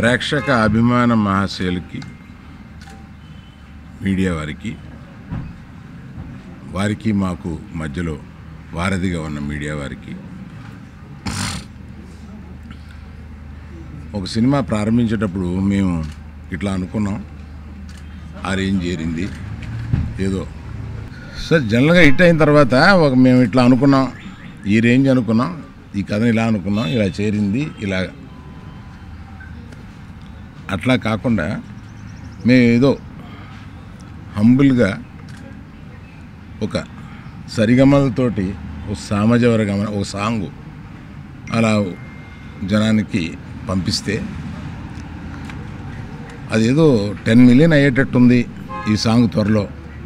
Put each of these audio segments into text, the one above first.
ప్రేక్షక అభిమాన మహాశయులకి మీడియా వారికి వారికి మాకు మధ్యలో వారధిగా ఉన్న మీడియా వారికి ఒక సినిమా ప్రారంభించేటప్పుడు మేము ఇట్లా అనుకున్నాం ఆ రేంజ్ చేరింది ఏదో సార్ జనరల్గా హిట్ అయిన తర్వాత ఒక మేము ఇట్లా అనుకున్నాం ఈ రేంజ్ అనుకున్నాం ఈ కథను ఇలా అనుకున్నాం ఇలా చేరింది ఇలా అట్లా కాకుండా మేము ఏదో హంబుల్గా ఒక సరిగమలతోటి ఒక సామజవర గమన ఒక సాంగు అలా జనానికి పంపిస్తే అదేదో టెన్ మిలియన్ అయ్యేటట్టుంది ఈ సాంగ్ త్వరలో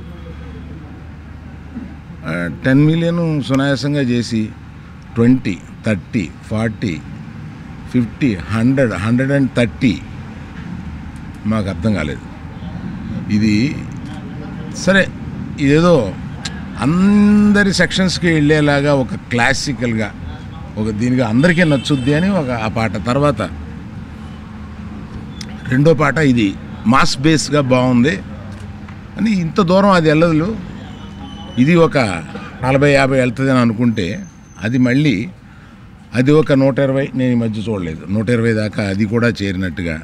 టెన్ మిలియన్ సునాయాసంగా చేసి twenty thirty forty fifty hundred hundred and thirty మాకు అర్థం కాలేదు ఇది సరే ఇదేదో అందరి సెక్షన్స్కి వెళ్ళేలాగా ఒక క్లాసికల్గా ఒక దీనికి అందరికీ నచ్చుద్ది అని ఒక ఆ పాట తర్వాత రెండో పాట ఇది మాస్ బేస్గా బాగుంది అని ఇంత దూరం అది వెళ్ళదు ఇది ఒక నలభై యాభై వెళ్తుంది అని అనుకుంటే అది మళ్ళీ అది ఒక నూట ఇరవై నేను ఈ మధ్య చూడలేదు నూట ఇరవై దాకా అది కూడా చేరినట్టుగా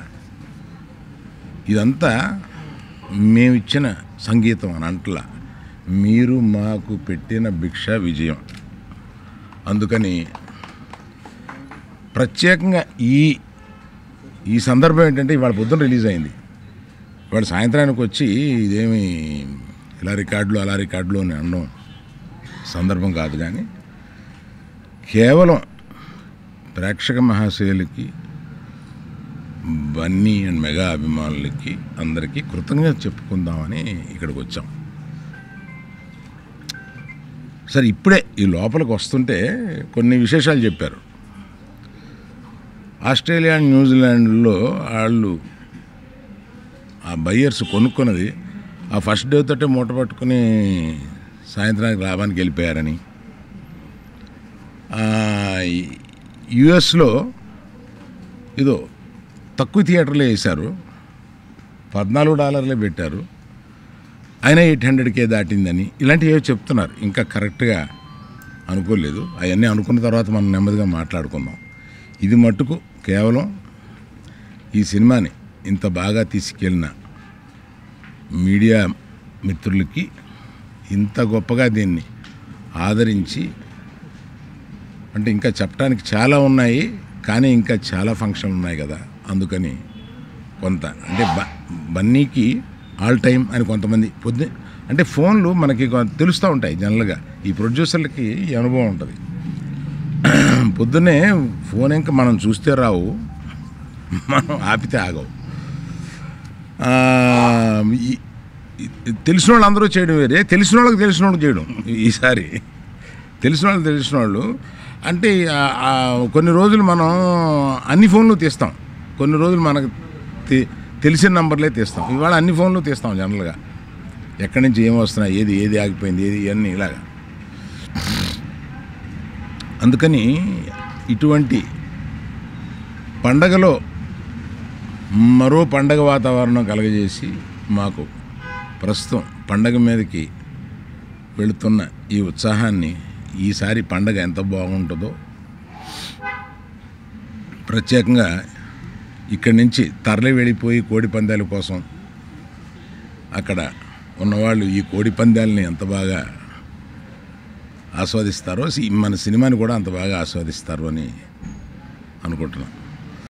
ఇదంతా మేమిచ్చిన సంగీతం అని అంటలా మీరు మాకు పెట్టిన భిక్ష విజయం అందుకని ప్రత్యేకంగా ఈ ఈ సందర్భం ఏంటంటే ఇవాళ పొద్దున్న రిలీజ్ అయింది ఇవాళ సాయంత్రానికి వచ్చి ఇదేమి ఇలా రికార్డులు అలా రికార్డులు అని అనడం సందర్భం కాదు కానీ కేవలం ప్రేక్షక మహాశయులకి బన్నీ అండ్ మెగా అభిమానులకి అందరికీ కృతజ్ఞత చెప్పుకుందామని ఇక్కడికి వచ్చాం సరే ఇప్పుడే ఈ లోపలికి వస్తుంటే కొన్ని విశేషాలు చెప్పారు ఆస్ట్రేలియా న్యూజిలాండ్లో వాళ్ళు ఆ బయ్యర్స్ కొనుక్కున్నది ఆ ఫస్ట్ డే తోటే మూట పట్టుకుని సాయంత్రానికి లాభానికి వెళ్ళిపోయారని యుఎస్లో ఇదో తక్కువ థియేటర్లే వేశారు పద్నాలుగు డాలర్లే పెట్టారు అయినా ఎయిట్ హండ్రెడ్కే దాటిందని ఇలాంటివి ఏవో చెప్తున్నారు ఇంకా కరెక్ట్గా అనుకోలేదు అవన్నీ అనుకున్న తర్వాత మనం నెమ్మదిగా మాట్లాడుకుందాం ఇది మట్టుకు కేవలం ఈ సినిమాని ఇంత బాగా తీసుకెళ్ళిన మీడియా మిత్రులకి ఇంత గొప్పగా దీన్ని ఆదరించి అంటే ఇంకా చెప్పడానికి చాలా ఉన్నాయి కానీ ఇంకా చాలా ఫంక్షన్లు ఉన్నాయి కదా అందుకని కొంత అంటే బ బన్నీకి ఆల్ టైం అని కొంతమంది పొద్దు అంటే ఫోన్లు మనకి కొ- తెలుస్తూ ఉంటాయి జనరల్గా ఈ ప్రొడ్యూసర్లకి ఈ అనుభవం ఉంటుంది పొద్దున్నే ఫోన్ ఇంకా మనం చూస్తే రావు మనం ఆపితే ఆగవు ఆ, ఈ- ఈ- తెలిసిన వాళ్ళు అందరూ చేయడం వేరే తెలిసిన వాళ్ళకి తెలిసిన వాళ్ళకి చేయడం ఈసారి తెలిసిన వాళ్ళు తెలిసిన వాళ్ళు అంటే ఆ- ఆ కొన్ని రోజులు మనం అన్ని ఫోన్లు తీస్తాం కొన్ని రోజులు మనకు తె- తెలిసిన నంబర్లే తీస్తాం ఇవాళ అన్ని ఫోన్లు తీస్తాం జనరల్గా ఎక్కడి నుంచి ఏం వస్తున్నాయి ఏది ఏది ఆగిపోయింది ఏది ఇవన్నీ ఇలాగా అందుకని ఇటువంటి పండగలో మరో పండగ వాతావరణం కలగజేసి మాకు ప్రస్తుతం పండగ మీదకి వెళుతున్న ఈ ఉత్సాహాన్ని ఈసారి పండగ ఎంత బాగుంటుందో ప్రత్యేకంగా ఇక్కడి నుంచి తరలి వెళ్ళిపోయి కోడి పందాల కోసం అక్కడ ఉన్నవాళ్ళు ఈ కోడి పందాలని ఎంత బాగా ఆస్వాదిస్తారో సి- మన సినిమాని కూడా అంత బాగా ఆస్వాదిస్తారు అని అనుకుంటున్నాను